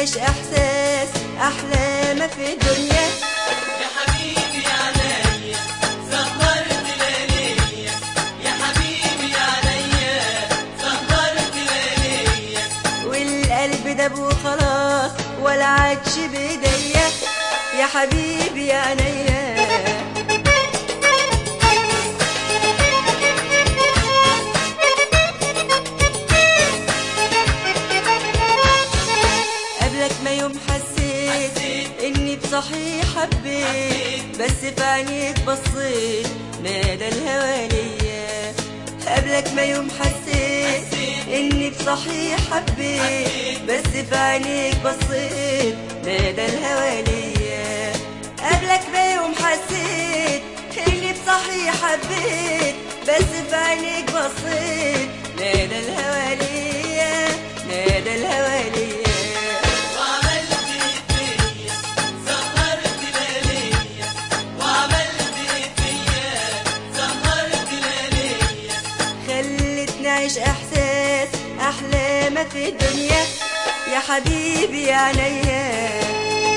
نعيش احساس احلى ما في الدنيا يا حبيبي يا عليا سهرت لياليا يا حبيبي يا عليا سهرت لياليا والقلب داب وخلاص ولا عادش بايديا يا حبيبي يا عينيا قبلك ما يوم حسيت اني بصحيح حبيت بس في عينيك بصيت نادى الهوى ليا قبلك ما يوم حسيت اني بصحيح حبيت بس في عينيك بصيت نادى الهوى ليا قبلك ما يوم حسيت اني بصحيح حبيت بس في عينيك بصيت نادى الهوى ليا نادى الهوى ليا وعملت فيا سهرت لياليا وعملت فيا سهرت لياليا خلتني اعيش احساس احلى ما في الدنيا يا حبيبي يا عينيا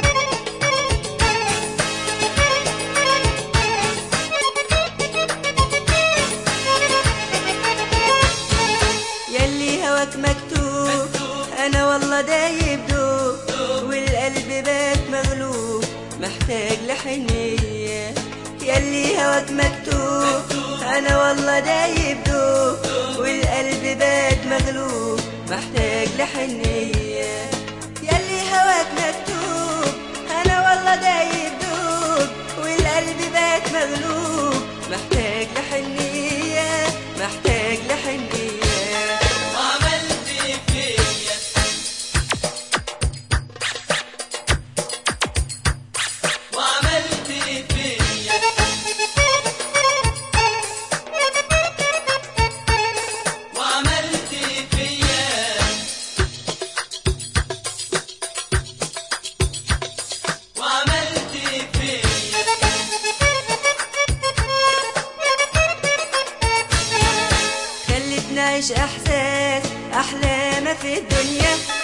يلي هواك مكتوب انا والله دايب دوب والقلب بات مغلوب محتاج لحنيه يلي هواك مكتوب انا والله دايب دوب والقلب بات مغلوب محتاج لحنيه يلي هواك مكتوب انا والله دايب دوب والقلب بات مغلوب محتاج لحنيه محتاج لحنيه وعملت فيا وعملت فيا وعملت فيا وعملت فيا خلتني اعيش احساس احلى ما في الدنيا